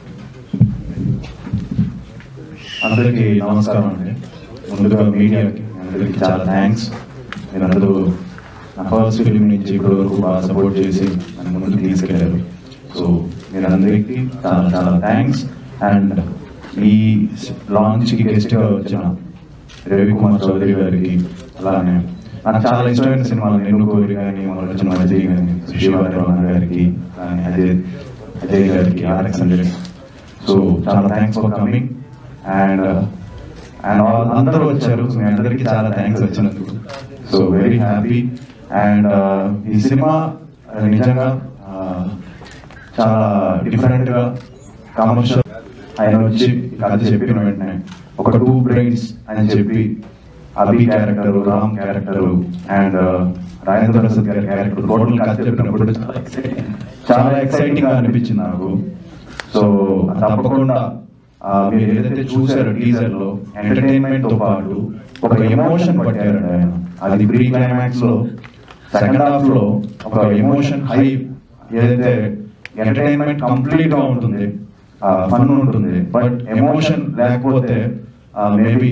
అందరికీ నమస్కారం అండి ముందుగా మీడియాకి అందరికీ చాలా థ్యాంక్స్ మీరందరూ నా ఫస్ట్ ఫిలిం నుంచి ఇప్పటి వరకు బాగా సపోర్ట్ చేసి నన్ను ముందుకు తీసుకెళ్లారు సో మీరందరికీ చాలా చాలా థ్యాంక్స్ అండ్ ఈ లాంచ్కి గెస్ట్గా వచ్చిన రవికుమార్ చౌదరి గారికి అలానే నాకు చాలా ఇష్టమైన సినిమాలు నిన్ను కోరి కానీ మొన్న వచ్చిన అజయ్ కానీ శివారావు గారికి అలానే అజయ్ అజయ్ గారికి ఆర్ఎక్స్ హండ్రెడ్ సో చాలా thanks for coming and and all అందరూ వచ్చారు సో మీ అందరికీ చాలా థ్యాంక్స్ వచ్చినందుకు సో వెరీ హ్యాపీ అండ్ ఈ సినిమా uh, నిజంగా uh, చాలా డిఫరెంట్ గా కమర్షియల్ ఆయన వచ్చి కథ చెప్పిన వెంటనే ఒక టూ బ్రెయిన్స్ అని చెప్పి Abhi character Ram character and Rajendra Prasad గారి క్యారెక్టర్ టోటల్ కథ చెప్పినప్పుడు చాలా exciting- చాలా ఎక్సైటింగ్ గా అనిపించింది నాకు సో తప్పకుండా ఆ, మీరు ఏదైతే చూసారో టీజర్ లో ఎంటర్టైన్మెంట్ తో పాటు ఒక ఎమోషన్ పట్టారు ఆయన అది ప్రీ క్లైమాక్స్ లో సెకండ్ హాఫ్ లో ఒక ఎమోషన్ హై ఏదైతే ఎంటర్టైన్మెంట్ కంప్లీట్ గా ఉంటుంది ఫన్ ఉంటుంది బట్ ఎమోషన్ లేకపోతే మేబీ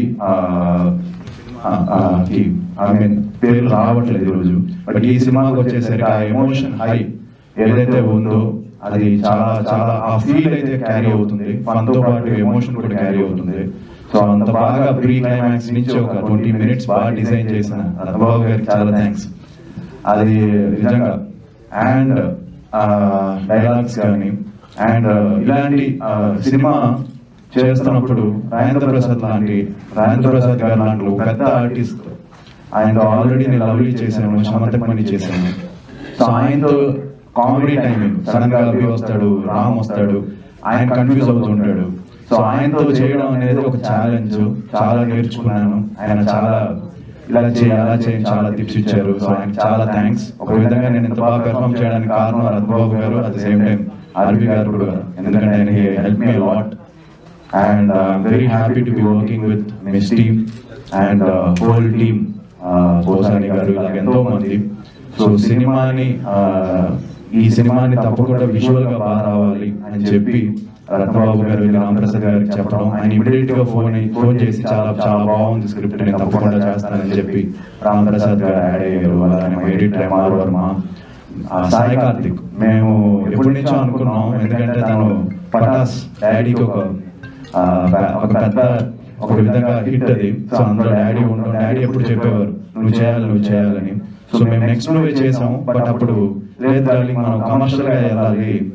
ఐ మీన్ పేర్లు రావట్లేదు ఈరోజు బట్ ఈ సినిమాకి వచ్చేసరికి ఆ ఎమోషన్ హై ఏదైతే ఉందో అది చాలా చాలా ఆ ఫీల్ అయితే క్యారీ అవుతుంది ఫన్ తో పాటు ఎమోషన్ కూడా క్యారీ అవుతుంది సో అంత బాగా ప్రీ క్లైమాక్స్ నుంచి ఒక ట్వంటీ మినిట్స్ బాగా డిజైన్ చేసిన రత్నబాబు గారికి చాలా థ్యాంక్స్ అది నిజంగా అండ్ డైలాగ్స్ కానీ అండ్ ఇలాంటి ఆ, సినిమా చేస్తున్నప్పుడు రాజేంద్ర ప్రసాద్ లాంటి రాజేంద్ర ప్రసాద్ గారు లాంటి ఒక పెద్ద ఆర్టిస్ట్ ఆయనతో ఆల్రెడీ నేను లవ్లీ చేశాను సమంత పని చేశాను సో ఆయనతో కామెడీ టైమింగ్ సడన్ గా అభి వస్తాడు రామ్ వస్తాడు ఆయన కన్ఫ్యూజ్ అవుతుంటాడు సో ఆయనతో చేయడం అనేది ఒక ఛాలెంజ్ చాలా నేర్చుకున్నాను ఆయన చాలా ఇలా చేయి అలా చేయి చాలా టిప్స్ ఇచ్చారు సో ఆయనకి చాలా థ్యాంక్స్ ఒక విధంగా నేను ఇంత బాగా పెర్ఫామ్ చేయడానికి కారణం రత్బాబు గారు at the same time RB గారు కూడా ఎందుకంటే ఆయన help me lot and very happy to be working with miss team and whole team Posani గారు ఇలాగ ఎంతో మంది సో సినిమాని uh, ఈ సినిమాని తప్పకుండా విజువల్ గా బాగా రావాలి అని చెప్పి రత్నబాబు గారు రామప్రసాద్ గారికి చెప్పడం ఆయన ఇమీడియట్ గా ఫోన్ ఫోన్ చేసి చాలా చాలా బాగుంది స్క్రిప్ట్ నేను తప్పకుండా చేస్తానని చెప్పి రామప్రసాద్ గారు యాడ్ అయ్యారు అలానే మా ఎడిటర్ ఎంఆర్ వర్మ ఆ, సాయి కార్తిక్ మేము ఎప్పటి నుంచో అనుకున్నాం ఎందుకంటే తను పటాస్ డాడీకి ఒక ఆ, ఒక పెద్ద ఒక విధంగా హిట్ అది సో అందులో డాడీ ఉండడం డాడీ ఎప్పుడు చెప్పేవారు నువ్వు చేయాలి నువ్వు చేయాలని సో మేము నెక్స్ట్ మూవీ చేసాం బట్ అప్పుడు లేదు డార్లింగ్ మనం కమర్షియల్ గా వెళ్ళాలి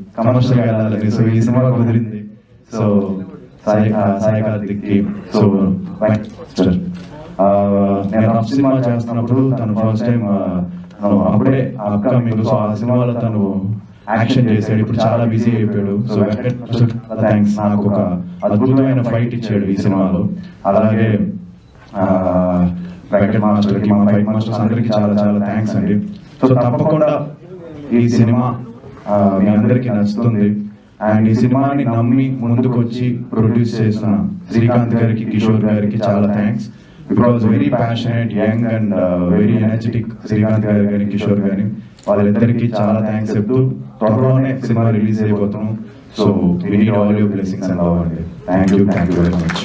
కమర్షియల్ గా వెళ్ళాలని సో ఈ సినిమా కుదిరింది సో సాయి ఆ, సాయి కార్తిక్కి సో సార్ నేను రఫ్ సినిమా చేస్తున్నప్పుడు తను ఫస్ట్ టైం అప్పుడే అప్కమింగ్ సో ఆ సినిమాలో తను యాక్షన్ చేశాడు ఇప్పుడు చాలా బిజీ అయిపోయాడు సో వెంకట్ థ్యాంక్స్ నాకు ఒక అద్భుతమైన ఫైట్ ఇచ్చాడు ఈ సినిమాలో అలాగే ఆ, వెంకట్ మాస్టర్కి మా ఫైట్ మాస్టర్స్ అందరికీ చాలా చాలా థ్యాంక్స్ అండి సో తప్పకుండా ఈ సినిమా ఆ, మీ అందరికీ నచ్చుతుంది అండ్ ఈ సినిమాని నమ్మి ముందుకు వచ్చి ప్రొడ్యూస్ చేసిన శ్రీకాంత్ గారికి కిషోర్ గారికి చాలా thanks because very passionate young and very energetic Srikanth గారి గారి కిషోర్ గారి వాళ్ళిద్దరికి చాలా థ్యాంక్స్ చెప్తూ త్వరలోనే సినిమా రిలీజ్ అయిపోతాం so we need all your blessings and love అండి thank you thank you very much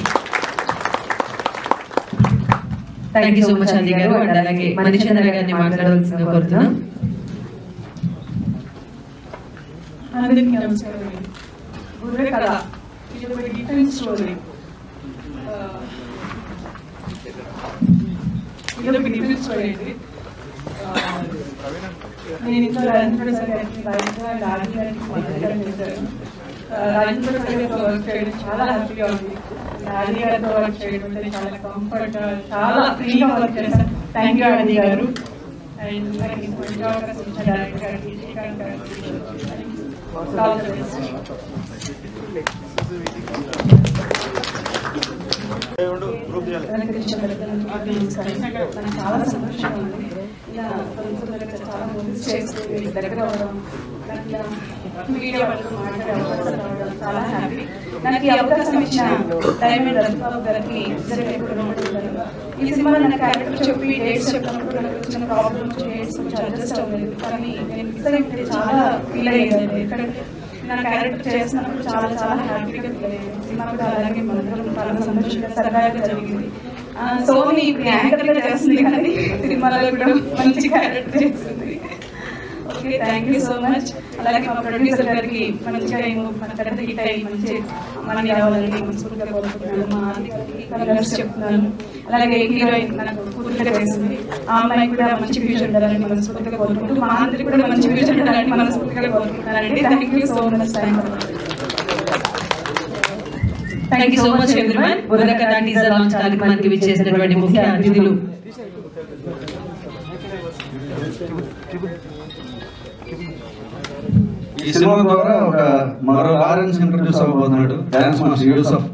thank you so much అండి గారు అండ్ అలాగే మణిచంద్ర గారిని మాట్లాడవలసిందిగా కోరుతున్నాం అందరికీ నమస్కారం బుర్ర కథ ఇది ఒక డిఫరెంట్ స్టోరీ ఇది ఒక డిఫరెంట్ స్టోరీ ఇది ఆ, నేను ఇంట్లో రాజేంద్ర ప్రసాద్ గారికి బయట రాజు గారికి మాట్లాడడం చేశాను ఆ, రాజేంద్ర ప్రసాద్ గారితో వర్క్ చేయడం చాలా హ్యాపీగా ఉంది రాజీ గారితో వర్క్ చేయడం అంటే చాలా కంఫర్ట్ చాలా ఫ్రీగా వర్క్ చేశాను థ్యాంక్ యూ ఆనంది గారు అండ్ నాకు ఇంత మంచి అవకాశం ఇచ్చిన డైరెక్టర్ గారికి శ్రీకాంత్ గారికి All the best. నాకు చాలా సంతోషంగా ఉంది ఇలా ప్రభుత్వం చాలా మూవీస్ చేస్తూ వీళ్ళ దగ్గర అవ్వడం నాకు ఇలా మీడియా వాళ్ళతో మాట్లాడే అవకాశం రావడం చాలా హ్యాపీ నాకు ఈ అవకాశం ఇచ్చిన డైమండ్ రవిబాబు గారికి నిజంగా ఎప్పుడు రుణపడి ఉంటాను. ఈ సినిమా నాకు క్యారెక్టర్ చెప్పి డేట్స్ చెప్పినప్పుడు నాకు వచ్చిన ప్రాబ్లమ్ డేట్స్ కొంచెం అడ్జస్ట్ అవ్వలేదు కానీ నేను మిస్ అయితే చాలా ఫీల్ అయ్యేది ఎందుకంటే నా క్యారెక్టర్ చేస్తున్నప్పుడు చాలా చాలా హ్యాపీగా ఫీల్ అయ్యాను సినిమా కూడా అలాగే మనందరం చాలా సంతోషంగా సరదాగా జరిగింది ఆ, సోని ఇప్పుడు యాంకర్ గా చేస్తుంది కానీ సినిమాలో కూడా మంచి క్యారెక్టర్ చేస్తుంది okay thank you so much అలాగే మా ప్రొడ్యూసర్ గారికి మంచిగా ఏమో మన పెద్ద హిట్ అయ్యి మంచి మనీ రావాలని మనస్ఫూర్తిగా కోరుకుంటున్నాను మా ఆంటీకి కలర్స్ చెప్తున్నాను అలాగే హీరోయిన్ నాకు పూర్తిగా చేసింది ఆ అమ్మాయి కూడా మంచి ఫ్యూచర్ ఉండాలని మనస్ఫూర్తిగా కోరుకుంటూ మా అందరికి కూడా మంచి ఫ్యూచర్ ఉండాలని మనస్ఫూర్తిగా కోరుకుంటున్నానండి thank you so much thank thank you so much everyone Burra Katha teaser launch కార్యక్రమానికి విచ్చేసినటువంటి ముఖ్య అతిథులు ఈ సినిమా ద్వారా ఒక మరో లారెన్స్ ఇంట్రడ్యూస్ అవ్వబోతున్నాడు డాన్స్ మాస్టర్ యూసఫ్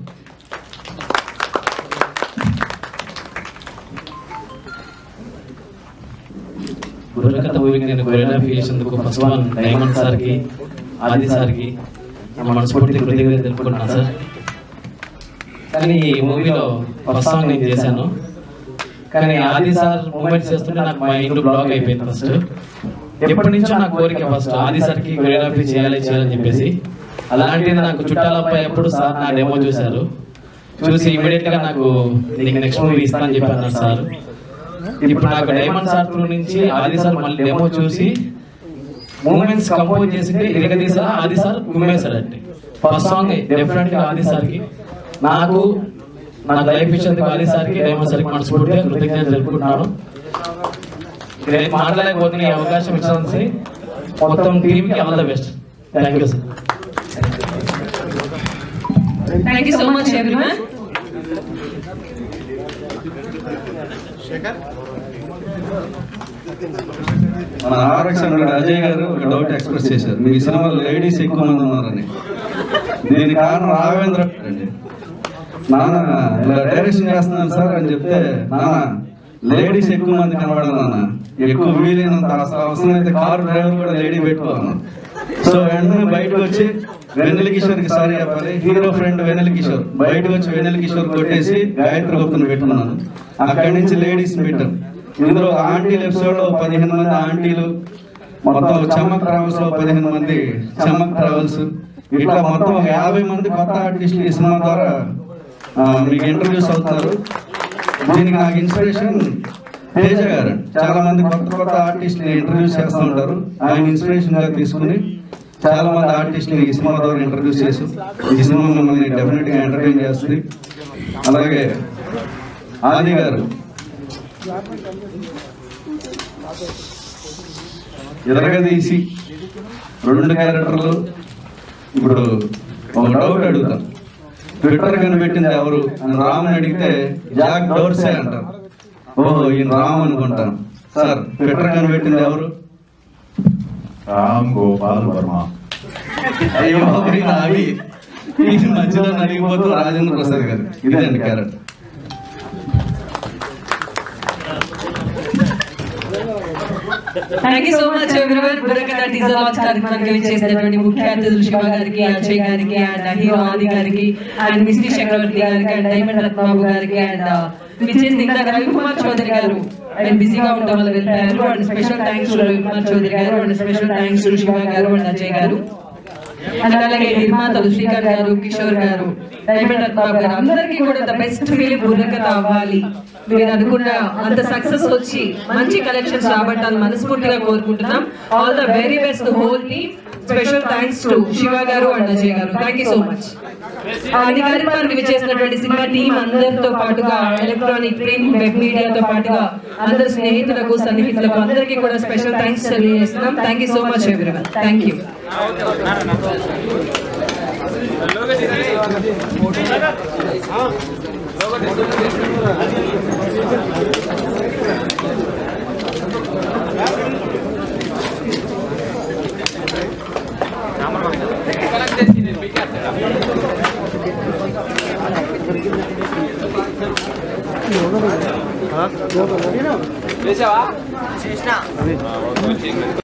బుర్రకథ మూవీకి నేను కొరియోగ్రఫీ చేసినందుకు ఫస్ట్ వన్ డైమండ్ సార్కి ఆది సార్కి నా మనస్ఫూర్తి కృతజ్ఞత తెలుపుకుంటున్నాను సార్ కానీ ఈ మూవీలో ఫస్ట్ సాంగ్ నేను చేశాను కానీ ఆది సార్ మూమెంట్స్ చేస్తుంటే నాకు మైండ్ బ్లాక్ అయిపోయింది ఫస్ట్ ఎప్పటి నుంచో నా కోరిక ఫస్ట్ ఆది సార్కి కొరియోగ్రఫీ చేయాలి చేయాలని చెప్పేసి అలాంటిది నాకు చుట్టాల అబ్బాయి ఎప్పుడు సార్ నా డెమో చూశారు చూసి ఇమీడియట్ గా నాకు నీకు నెక్స్ట్ మూవీ ఇస్తానని చెప్పి అన్నారు సార్ ఇప్పుడు నాకు డైమండ్ సార్ త్రూ నుంచి ఆది సార్ మళ్ళీ డెమో చూసి మూమెంట్స్ కంపోజ్ చేసి ఇరగదీసా ఆది సార్ కుమ్మేశాడండి ఫస్ట్ సాంగ్ డెఫినెట్ గా ఆది సార్కి నాకు నా లైఫ్ ఇచ్చేందుకు ఆది సార్కి డైమండ్ సార్కి మనస్ఫూర్తిగా కృతజ్ఞత తెలుపుకుంటున్నాను రేపు మాట్లాడలేకపోతున్న ఈ అవకాశం ఇచ్చినందుకు మొత్తం టీంకి all the best thank you sir thank you so much everyone మన ఆర్ఎక్స్ హండ్రెడ్ అజయ్ గారు ఒక డౌట్ ఎక్స్ప్రెస్ చేశారు మీ సినిమాలో లేడీస్ ఎక్కువ మంది ఉన్నారని దీనికి కారణం రాఘవేంద్ర అండి నాన్న ఇలా డైరెక్షన్ చేస్తున్నాను సార్ అని చెప్తే నాన్న లేడీస్ ఎక్కువ మంది కనబడదు నాన్న ఎక్కువ వీలైనంత అసలు అవసరమైతే కారు డ్రైవర్ కూడా లేడీ పెట్టుకోను సో వెంటనే బయటకు వచ్చి వెన్నెల కిషోర్కి సారీ చెప్పాలి హీరో ఫ్రెండ్ వెన్నెల కిషోర్ బయటకు వచ్చి వెన్నెల కిషోర్ కొట్టేసి గాయత్రి గుప్తను పెట్టుకున్నాను అక్కడి నుంచి లేడీస్ పెట్టాను ఇందులో ఆంటీలు ఎపిసోడ్ లో పదిహేను మంది ఆంటీలు మొత్తం చమ్మక్ ట్రావెల్స్ లో పదిహేను మంది చమ్మక్ ట్రావెల్స్ ఇట్లా మొత్తం ఒక యాభై మంది కొత్త ఆర్టిస్టులు ఈ సినిమా ద్వారా ఆ, మీకు ఇంటర్వ్యూస్ అవుతారు దీనికి నాకు ఇన్స్పిరేషన్ తేజ గారు చాలా మంది కొత్త కొత్త ఆర్టిస్టులు ఇంటర్వ్యూస్ చేస్తూ ఉంటారు ఆయన ఇన్స్పిరేషన్ గా తీసుకుని చాలా మంది ఆర్టిస్టులు ఈ సినిమా ద్వారా ఇంట్రడ్యూస్ చేసి ఈ సినిమా మిమ్మల్ని డెఫినెట్ గా ఎంటర్టైన్ చేస్తుంది అలాగే ఆది గారు ఎదరగదీసి రెండు క్యారెక్టర్లు ఇప్పుడు ఒక డౌట్ అడుగుతాను ట్విట్టర్ కనిపెట్టింది ఎవరు అని రాముని అడిగితే జాక్ డోర్సే అంటారు ఓహో ఈయన రామ్ అనుకుంటాను సార్ ట్విట్టర్ కనిపెట్టింది ఎవరు రామ్ గోపాల్ వర్మ అయ్యో ఈయన అవి ఈ మధ్యలో నలిగిపోతూ రాజేంద్ర ప్రసాద్ గారు ఇదేండి character thank you so much everyone Burrakatha teaser launch కార్యక్రమానికి చేసినటువంటి ముఖ్య అతిథులు శివ గారికి అజయ్ గారికి అండ్ హీరో ఆది గారికి అండ్ మిస్టీ చక్రవర్తి గారికి అండ్ డైమండ్ రత్నబాబు గారికి అండ్ విచ్చేసిన ఇంకా రవికుమార్ చౌదరి గారు అండ్ బిజీగా ఉండడం వల్ల వెళ్ళారు and special thanks to Ravikumar Chowdary garu and special thanks to Siva garu and Ajay గారు అండ్ అలాగే నిర్మాతలు శ్రీకర్ గారు కిషోర్ గారు డైమండ్ రత్నబాబు గారు అందరికీ కూడా ద బెస్ట్ ఫిలిం బుర్రకథ అవ్వాలి మీరు అనుకున్న అంత సక్సెస్ వచ్చి మంచి కలెక్షన్స్ రాబట్టాలని మనస్ఫూర్తిగా కోరుకుంటున్నాం all the very best whole team special thanks to Siva garu and Ajay గారు థ్యాంక్ యూ సో మచ్ ఈ కార్యక్రమానికి విచ్చేసినటువంటి సినిమా టీం అందరితో పాటుగా ఎలక్ట్రానిక్ ప్రింట్ వెబ్ మీడియాతో పాటుగా అందరి స్నేహితులకు సన్నిహితులకు అందరికీ కూడా స్పెషల్ థ్యాంక్స్ తెలియజేస్తున్నాం thank you so much everyone thank you చేసావా